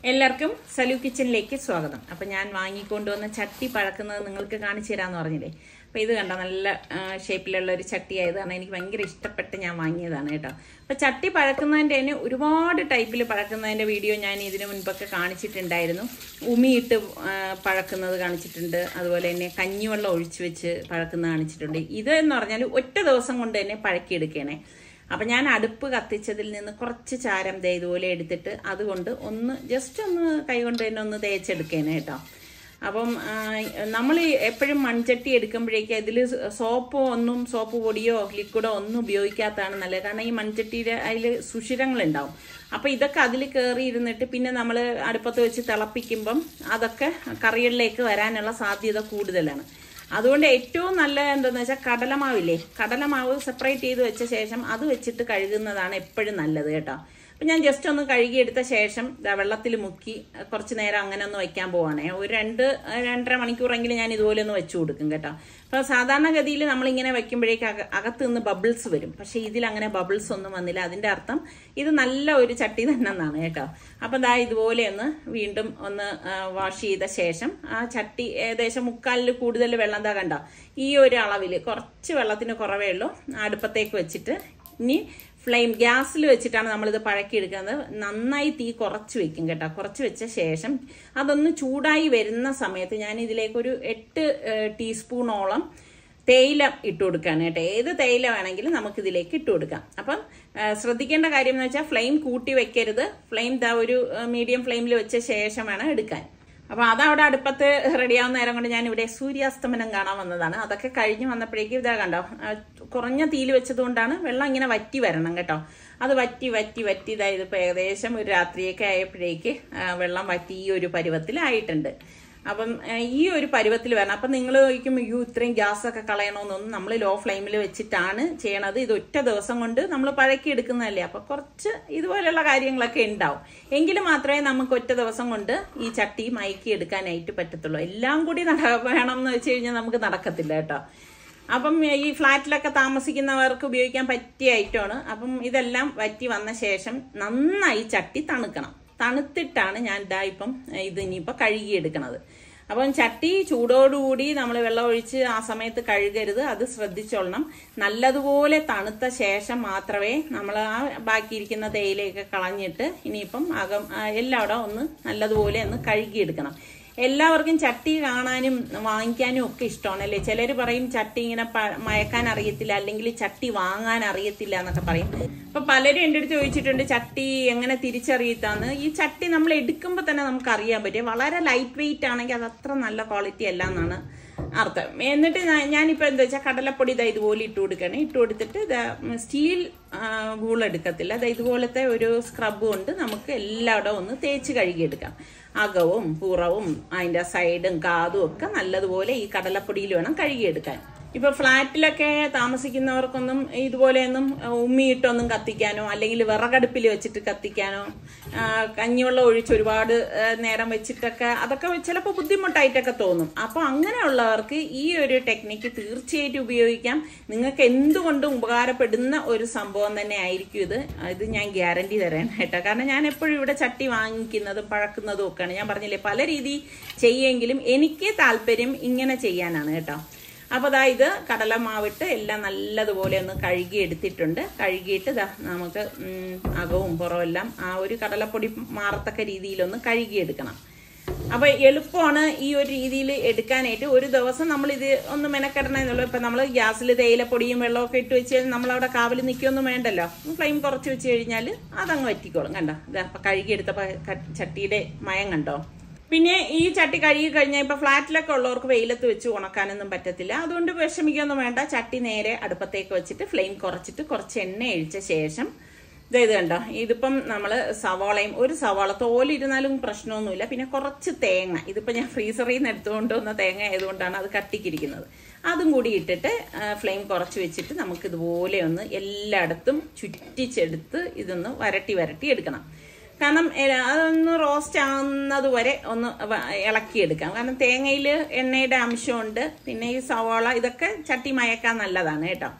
എല്ലാവർക്കും സലു കിച്ചണിലേക്ക് സ്വാഗതം അപ്പം ഞാൻ വാങ്ങിക്കൊണ്ടുവന്ന ചട്ടി പഴക്കുന്നത് നിങ്ങൾക്ക് കാണിച്ചു തരാമെന്ന് പറഞ്ഞില്ലേ അപ്പം ഇത് കണ്ട നല്ല ആ, ഷേപ്പിലുള്ള ഒരു ചട്ടി ആയതാണ് എനിക്ക് ഭയങ്കര ഇഷ്ടപ്പെട്ട് ഞാൻ വാങ്ങിയതാണ് കേട്ടോ അപ്പം ചട്ടി പഴക്കുന്നതിൻ്റെ തന്നെ ഒരുപാട് ടൈപ്പിൽ പഴക്കുന്നതിൻ്റെ വീഡിയോ ഞാൻ ഇതിനു മുൻപൊക്കെ കാണിച്ചിട്ടുണ്ടായിരുന്നു ഉമിയിട്ട് ആ, പഴക്കുന്നത് കാണിച്ചിട്ടുണ്ട് അതുപോലെ തന്നെ കഞ്ഞിവെള്ളം ഒഴിച്ചു വെച്ച് പഴക്കുന്നത് കാണിച്ചിട്ടുണ്ട് ഇത് എന്ന് പറഞ്ഞാൽ ഒറ്റ ദിവസം കൊണ്ട് തന്നെ പഴക്കിയെടുക്കണേ അപ്പം ഞാൻ അടുപ്പ് കത്തിച്ചതിൽ നിന്ന് കുറച്ച് ചാരം ദേ ഇതുപോലെ എടുത്തിട്ട് അതുകൊണ്ട് ഒന്ന് ജസ്റ്റ് ഒന്ന് കൈകൊണ്ട് തന്നെ ഒന്ന് തേച്ചെടുക്കേനെ കേട്ടോ അപ്പം നമ്മൾ എപ്പോഴും മൺചട്ടി എടുക്കുമ്പോഴേക്കും ഇതിൽ സോപ്പോ ഒന്നും സോപ്പ് പൊടിയോ ലിക്വിഡോ ഒന്നും ഉപയോഗിക്കാത്തതാണ് നല്ലത് കാരണം ഈ മൺചട്ടിയുടെ അതിൽ സുഷിരങ്ങളുണ്ടാവും അപ്പോൾ ഇതൊക്കെ അതിൽ കയറി ഇരുന്നിട്ട് പിന്നെ നമ്മൾ അടുപ്പത്ത് വെച്ച് തിളപ്പിക്കുമ്പം അതൊക്കെ കറികളിലേക്ക് വരാനുള്ള സാധ്യത കൂടുതലാണ് അതുകൊണ്ട് ഏറ്റവും നല്ല എന്താന്ന് വെച്ചാൽ കടലമാവില്ലേ കടലമാവ് സെപ്പറേറ്റ് ചെയ്ത് വെച്ച ശേഷം അത് വെച്ചിട്ട് കഴുകുന്നതാണ് എപ്പോഴും നല്ലത് കേട്ടോ അപ്പം ഞാൻ ജസ്റ്റ് ഒന്ന് കഴുകിയെടുത്ത ശേഷം ദാ വെള്ളത്തിൽ മുക്കി അഹ് കുറച്ച് നേരം അങ്ങനെ ഒന്ന് വയ്ക്കാൻ പോവാണേ ഒരു രണ്ട് അഹ് രണ്ടര മണിക്കൂറെങ്കിലും ഞാൻ ഇതുപോലെ ഒന്ന് വെച്ചു കൊടുക്കും കേട്ടോ അപ്പോൾ സാധാരണഗതിയിൽ നമ്മളിങ്ങനെ വയ്ക്കുമ്പോഴേക്ക് അക അകത്ത് നിന്ന് ബബിൾസ് വരും പക്ഷേ ഇതിൽ അങ്ങനെ ബബിൾസ് ഒന്നും വന്നില്ല അതിൻ്റെ അർത്ഥം ഇത് നല്ല ഒരു ചട്ടി തന്നെ എന്നാണ് കേട്ടോ അപ്പം ദാ ഇതുപോലെ ഒന്ന് വീണ്ടും ഒന്ന് വാഷ് ചെയ്ത ശേഷം ആ ചട്ടി ഏകദേശം മുക്കാലിൽ കൂടുതൽ വെള്ളം എന്താ കണ്ടോ ഈ ഒരു അളവിൽ കുറച്ച് വെള്ളത്തിന് കുറവേ ഉള്ളൂ അടുപ്പത്തേക്ക് വെച്ചിട്ട് ഇനി ഫ്ലെയിം ഗ്യാസിൽ വെച്ചിട്ടാണ് നമ്മളിത് പഴക്കിയെടുക്കുന്നത് നന്നായി തീ കുറച്ച് വെക്കും കേട്ടോ കുറച്ച് വെച്ച ശേഷം അതൊന്ന് ചൂടായി വരുന്ന സമയത്ത് ഞാൻ ഇതിലേക്ക് ഒരു എട്ട് ഏഹ്, ടീസ്പൂണോളം തേയില ഇട്ട് കൊടുക്കുകയാണ് കേട്ടോ ഏത് തേയില വേണമെങ്കിലും നമുക്ക് ഇതിലേക്ക് ഇട്ട് കൊടുക്കാം അപ്പം ആ, ശ്രദ്ധിക്കേണ്ട കാര്യം എന്ന് വെച്ചാൽ ഫ്ലെയിം കൂട്ടി വെക്കരുത് ഫ്ലെയിം ദാ ഒരു മീഡിയം ഫ്ലെയിമിൽ വെച്ച ശേഷം വേണം എടുക്കാൻ അപ്പൊ അതവിടെ അടുപ്പത്ത് റെഡിയാവുന്ന നേരം കൊണ്ട് ഞാൻ ഇവിടെ സൂര്യാസ്തമനം കാണാൻ വന്നതാണ് അതൊക്കെ കഴിഞ്ഞ് വന്നപ്പോഴേക്കും ഇതാ കണ്ടോ ആ, കുറഞ്ഞ തീയിൽ വെച്ചതുകൊണ്ടാണ് വെള്ളം ഇങ്ങനെ വറ്റി വരണം കേട്ടോ അത് വറ്റി വറ്റി വറ്റി ഇതായത് ഇപ്പൊ ഏകദേശം ഒരു രാത്രിയൊക്കെ ആയപ്പോഴേക്ക് ആ, വെള്ളം വറ്റി ഈ ഒരു പരുവത്തിലായിട്ടുണ്ട് അപ്പം ആ, ഈ ഒരു പരുവത്തിൽ വരണം അപ്പം നിങ്ങൾ ചോദിക്കും അയ്യോ ഇത്രയും ഗ്യാസ് ഒക്കെ കളയണമെന്നൊന്നും നമ്മൾ ലോ ഫ്ലെയിമിൽ വെച്ചിട്ടാണ് ചെയ്യണത് ഇത് ഒറ്റ ദിവസം കൊണ്ട് നമ്മൾ പഴക്കി എടുക്കുന്നതല്ലേ അപ്പൊ കുറച്ച് ഇതുപോലെയുള്ള കാര്യങ്ങളൊക്കെ ഉണ്ടാവും എങ്കിൽ മാത്രമേ നമുക്ക് ഒറ്റ ദിവസം കൊണ്ട് ഈ ചട്ടി മയക്കി എടുക്കാനായിട്ട് പറ്റത്തുള്ളൂ എല്ലാം കൂടി നട വേണം എന്ന് വെച്ച് കഴിഞ്ഞാൽ നമുക്ക് നടക്കത്തില്ല കേട്ടോ അപ്പം ഈ ഫ്ലാറ്റിലൊക്കെ താമസിക്കുന്നവർക്ക് ഉപയോഗിക്കാൻ പറ്റിയ ഐറ്റമാണ് അപ്പം ഇതെല്ലാം വറ്റി വന്ന ശേഷം നന്നായി ചട്ടി തണുക്കണം തണുത്തിട്ടാണ് ഞാൻ ഇതാ ഇപ്പം ഇത് ഇനിയിപ്പോൾ കഴുകിയെടുക്കണത് അപ്പം ചട്ടി ചൂടോടുകൂടി നമ്മൾ വെള്ളം ഒഴിച്ച് ആ സമയത്ത് കഴുകരുത് അത് ശ്രദ്ധിച്ചോളണം നല്ലതുപോലെ തണുത്ത ശേഷം മാത്രമേ നമ്മൾ ആ ബാക്കിയിരിക്കുന്ന തേയിലയൊക്കെ കളഞ്ഞിട്ട് ഇനിയിപ്പം അകം ആ, എല്ലായിടം ഒന്ന് നല്ലതുപോലെ ഒന്ന് കഴുകിയെടുക്കണം എല്ലാവർക്കും ചട്ടി കാണാനും വാങ്ങിക്കാനും ഒക്കെ ഇഷ്ടമാണ് അല്ലേ ചിലർ പറയും ചട്ടി ഇങ്ങനെ പ- മയക്കാൻ അറിയത്തില്ല അല്ലെങ്കിൽ ചട്ടി വാങ്ങാൻ അറിയത്തില്ല എന്നൊക്കെ പറയും അപ്പൊ പലരും എൻ്റെ അടുത്ത് ചോദിച്ചിട്ടുണ്ട് ചട്ടി എങ്ങനെ തിരിച്ചറിയത്താന്ന് ഈ ചട്ടി നമ്മൾ എടുക്കുമ്പോൾ തന്നെ നമുക്ക് അറിയാൻ പറ്റും വളരെ ലൈറ്റ് വെയിറ്റ് ആണെങ്കിൽ അത് അത്ര നല്ല ക്വാളിറ്റി അല്ല എന്നാണ് അർത്ഥം എന്നിട്ട് ഞാൻ- ഞാനിപ്പോ എന്താ വെച്ചാൽ കടലപ്പൊടി ഇതാ ഇതുപോലെ ഇട്ട് കൊടുക്കണേ ഇട്ട് കൊടുത്തിട്ട് സ്റ്റീൽ വൂൾ എടുക്കത്തില്ല അതായത് ഇതുപോലത്തെ ഒരു സ്ക്രബ് കൊണ്ട് നമുക്ക് എല്ലായിടവും ഒന്ന് തേച്ച് കഴുകിയെടുക്കാം അകവും പുറവും അതിന്റെ സൈഡും കാതും ഒക്കെ നല്ലതുപോലെ ഈ കടലപ്പൊടിയിൽ വേണം കഴുകിയെടുക്കാൻ ഇപ്പൊ ഫ്ലാറ്റിലൊക്കെ താമസിക്കുന്നവർക്കൊന്നും ഇതുപോലെയൊന്നും ഉമ്മിയിട്ടൊന്നും കത്തിക്കാനോ അല്ലെങ്കിൽ വിറകടുപ്പിൽ വെച്ചിട്ട് കത്തിക്കാനോ ആ, കഞ്ഞിവെള്ളം ഒഴിച്ച് ഒരുപാട് ആ, നേരം വെച്ചിട്ടൊക്കെ അതൊക്കെ ചിലപ്പോൾ ബുദ്ധിമുട്ടായിട്ടൊക്കെ തോന്നും അപ്പൊ അങ്ങനെയുള്ളവർക്ക് ഈ ഒരു ടെക്നിക്ക് തീർച്ചയായിട്ടും ഉപയോഗിക്കാം നിങ്ങൾക്ക് എന്തുകൊണ്ടും ഉപകാരപ്പെടുന്ന ഒരു സംഭവം തന്നെ ആയിരിക്കും ഇത് ഇത് ഞാൻ ഗ്യാരണ്ടി തരാൻ കേട്ടോ കാരണം ഞാൻ എപ്പോഴും ഇവിടെ ചട്ടി വാങ്ങിക്കുന്നതും പഴക്കുന്നതും ഒക്കെയാണ് ഞാൻ പറഞ്ഞില്ലേ പല രീതി ചെയ്യെങ്കിലും എനിക്ക് താല്പര്യം ഇങ്ങനെ ചെയ്യാനാണ് കേട്ടോ അപ്പോൾ ദാ ഇത് കടലമാവിട്ട് എല്ലാം നല്ലതുപോലെ ഒന്ന് കഴുകി എടുത്തിട്ടുണ്ട് കഴുകിയിട്ട് ദാ നമുക്ക് ഉം, അകവും പുറവും എല്ലാം ആ ഒരു കടലപ്പൊടി മാറത്തക്ക രീതിയിലൊന്ന് കഴുകിയെടുക്കണം അപ്പൊ എളുപ്പമാണ് ഈ ഒരു രീതിയിൽ എടുക്കാനായിട്ട് ഒരു ദിവസം നമ്മൾ ഇത് ഒന്ന് മെനക്കെടണമെന്നുള്ളൂ ഇപ്പൊ നമ്മൾ ഗ്യാസിൽ തേയിലപ്പൊടിയും വെള്ളമൊക്കെ ഇട്ട് വെച്ച് നമ്മൾ അവിടെ കാവൽ നിൽക്കൊന്നും വേണ്ടല്ലോ ഫ്ലെയിം കുറച്ച് വെച്ച് കഴിഞ്ഞാൽ അതങ്ങ് വറ്റിക്കോളും കണ്ടോ ഇതാ അപ്പൊ കഴുകിയെടുത്തപ്പോ ക- ചട്ടിയുടെ മയം കണ്ടോ പിന്നെ ഈ ചട്ടി കഴുകി കഴിഞ്ഞാൽ ഇപ്പൊ ഫ്ലാറ്റിലൊക്കെ ഉള്ളവർക്ക് വെയിലത്ത് വെച്ച് ഉണക്കാനൊന്നും പറ്റത്തില്ല അതുകൊണ്ട് വിഷമിക്കൊന്നും വേണ്ട ചട്ടി നേരെ അടുപ്പത്തേക്ക് വെച്ചിട്ട് ഫ്ലെയിം കുറച്ചിട്ട് കുറച്ച് എണ്ണ ഒഴിച്ച ശേഷം ദേ ഇത് കണ്ടോ ഇതിപ്പം നമ്മൾ സവാളയും ഒരു സവാള തോലിരുന്നാലും പ്രശ്നമൊന്നുമില്ല പിന്നെ കുറച്ച് തേങ്ങ ഇതിപ്പോ ഞാൻ ഫ്രീസറിൽ നിന്ന് എടുത്തുകൊണ്ട് വന്ന തേങ്ങ ആയതുകൊണ്ടാണ് അത് കട്ടിക്കിരിക്കുന്നത് അതും കൂടി ഇട്ടിട്ട് ഫ്ലെയിം കുറച്ച് വെച്ചിട്ട് നമുക്ക് ഇതുപോലെ ഒന്ന് എല്ലായിടത്തും ചുറ്റിച്ചെടുത്ത് ഇതൊന്ന് വരട്ടി വരട്ടി എടുക്കണം കാരണം എ- അതൊന്ന് റോസ്റ്റ് ആവുന്നത് വരെ ഒന്ന് വ- ഇളക്കിയെടുക്കാം കാരണം തേങ്ങയിൽ എണ്ണയുടെ അംശമുണ്ട് പിന്നെ ഈ സവാള ഇതൊക്കെ ചട്ടി മയക്കാൻ നല്ലതാണ് കേട്ടോ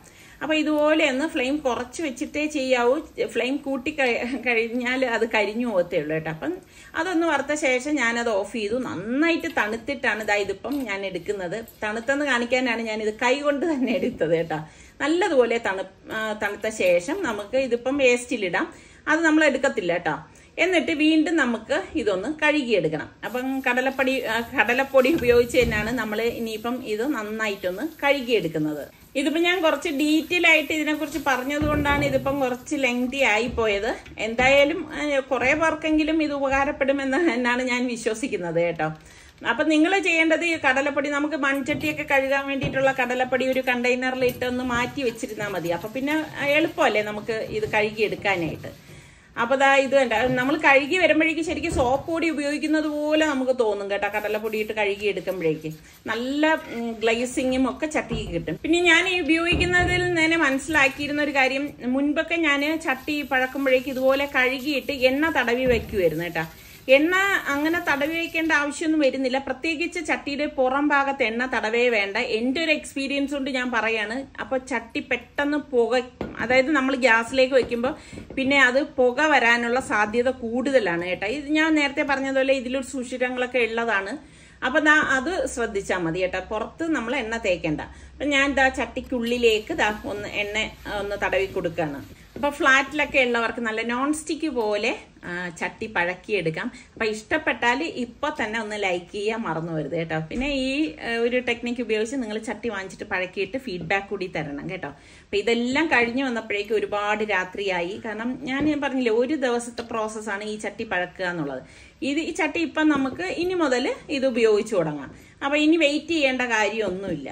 അപ്പോൾ ഇതുപോലെ ഒന്ന് ഫ്ലെയിം കുറച്ച് വെച്ചിട്ടേ ചെയ്യാവൂ ഫ്ലെയിം കൂട്ടി കഴി- കഴിഞ്ഞാൽ അത് കരിഞ്ഞു പോകത്തേ ഉള്ളൂ കേട്ടോ അപ്പം അതൊന്ന് വറുത്ത ശേഷം ഞാനത് ഓഫ് ചെയ്തു നന്നായിട്ട് തണുത്തിട്ടാണ് ഇതാ ഇതിപ്പം ഞാൻ എടുക്കുന്നത് തണുത്തെന്ന് കാണിക്കാനാണ് ഞാനിത് കൈ കൊണ്ട് തന്നെ എടുത്തത് കേട്ടോ നല്ലതുപോലെ തണു ആ, തണുത്ത ശേഷം നമുക്ക് ഇതിപ്പം വേസ്റ്റിലിടാം അത് നമ്മൾ എടുക്കത്തില്ല കേട്ടോ എന്നിട്ട് വീണ്ടും നമുക്ക് ഇതൊന്ന് കഴുകിയെടുക്കണം അപ്പം കടലപ്പൊടി ആ, കടലപ്പൊടി ഉപയോഗിച്ച് തന്നെയാണ് നമ്മൾ ഇനിയിപ്പം ഇത് നന്നായിട്ടൊന്ന് കഴുകിയെടുക്കുന്നത് ഇതിപ്പോൾ ഞാൻ കുറച്ച് ഡീറ്റെയിൽ ആയിട്ട് ഇതിനെക്കുറിച്ച് പറഞ്ഞതുകൊണ്ടാണ് ഇതിപ്പം കുറച്ച് ലെങ്തി ആയി പോയത് എന്തായാലും കുറേ പേർക്കെങ്കിലും ഇത് ഉപകാരപ്പെടുമെന്ന് എന്നാണ് ഞാൻ വിശ്വസിക്കുന്നത് കേട്ടോ അപ്പം നിങ്ങൾ ചെയ്യേണ്ടത് ഈ കടലപ്പൊടി നമുക്ക് മൺചട്ടിയൊക്കെ കഴുകാൻ വേണ്ടിയിട്ടുള്ള കടലപ്പൊടി ഒരു കണ്ടെയ്നറിൽ ഇട്ട് ഒന്ന് മാറ്റി വെച്ചിരുന്നാൽ മതി അപ്പം പിന്നെ എളുപ്പമല്ലേ നമുക്ക് ഇത് കഴുകിയെടുക്കാനായിട്ട് അപ്പോൾ ദാ ഇത് വേണ്ട നമ്മൾ കഴുകി വരുമ്പോഴേക്കും ശരിക്കും സോപ്പ് പൊടി ഉപയോഗിക്കുന്നത് പോലെ നമുക്ക് തോന്നും കേട്ടോ കടലപ്പൊടി ഇട്ട് കഴുകി എടുക്കുമ്പോഴേക്ക് നല്ല ഗ്ലേസിങ്ങും ഒക്കെ ചട്ടിക്ക് കിട്ടും പിന്നെ ഞാൻ ഈ ഉപയോഗിക്കുന്നതിൽ തന്നെ മനസ്സിലാക്കിയിരുന്ന ഒരു കാര്യം മുൻപൊക്കെ ഞാൻ ചട്ടി പഴക്കുമ്പോഴേക്ക് ഇതുപോലെ കഴുകിയിട്ട് എണ്ണ തടവി വെക്കുമായിരുന്നു കേട്ടോ എണ്ണ അങ്ങനെ തടവി വെക്കേണ്ട ആവശ്യമൊന്നും വരുന്നില്ല പ്രത്യേകിച്ച് ചട്ടിയുടെ പുറം ഭാഗത്ത് എണ്ണ തടവേ വേണ്ട എൻ്റെ ഒരു എക്സ്പീരിയൻസ് കൊണ്ട് ഞാൻ പറയാണ് അപ്പോൾ ചട്ടി പെട്ടെന്ന് പുക അതായത് നമ്മൾ ഗ്യാസിലേക്ക് വെക്കുമ്പോൾ പിന്നെ അത് പുക വരാനുള്ള സാധ്യത കൂടുതലാണ് കേട്ടോ ഇത് ഞാൻ നേരത്തെ പറഞ്ഞതുപോലെ ഇതിലൊരു സുഷിരങ്ങളൊക്കെ ഉള്ളതാണ് അപ്പൊ ദാ അത് ശ്രദ്ധിച്ചാൽ മതി കേട്ടോ പുറത്ത് നമ്മൾ എണ്ണ തേക്കണ്ട അപ്പൊ ഞാൻ ദാ ചട്ടിക്കുള്ളിലേക്ക് ദാ ഒന്ന് എണ്ണ ആ, ഒന്ന് തടവി കൊടുക്കുകയാണ് അപ്പൊ ഫ്ലാറ്റിലൊക്കെ ഉള്ളവർക്ക് നല്ല നോൺ സ്റ്റിക്ക് പോലെ ആ, ചട്ടി പഴക്കിയെടുക്കാം അപ്പൊ ഇഷ്ടപ്പെട്ടാൽ ഇപ്പൊ തന്നെ ഒന്ന് ലൈക്ക് ചെയ്യാൻ മറന്നു വരുത് കേട്ടോ പിന്നെ ഈ ആ, ഒരു ടെക്നിക്ക് ഉപയോഗിച്ച് നിങ്ങൾ ചട്ടി വാങ്ങിച്ചിട്ട് പഴക്കിയിട്ട് ഫീഡ്ബാക്ക് കൂടി തരണം കേട്ടോ അപ്പൊ ഇതെല്ലാം കഴിഞ്ഞു വന്നപ്പോഴേക്കും ഒരുപാട് രാത്രിയായി കാരണം ഞാൻ പറഞ്ഞില്ലേ ഒരു ദിവസത്തെ പ്രോസസ്സാണ് ഈ ചട്ടി പഴക്കുക എന്നുള്ളത് ഇത് ഈ ചട്ടി ഇപ്പം നമുക്ക് ഇനി മുതൽ ഇത് ഉപയോഗിച്ചു തുടങ്ങാം അപ്പൊ ഇനി വെയിറ്റ് ചെയ്യേണ്ട കാര്യമൊന്നുമില്ല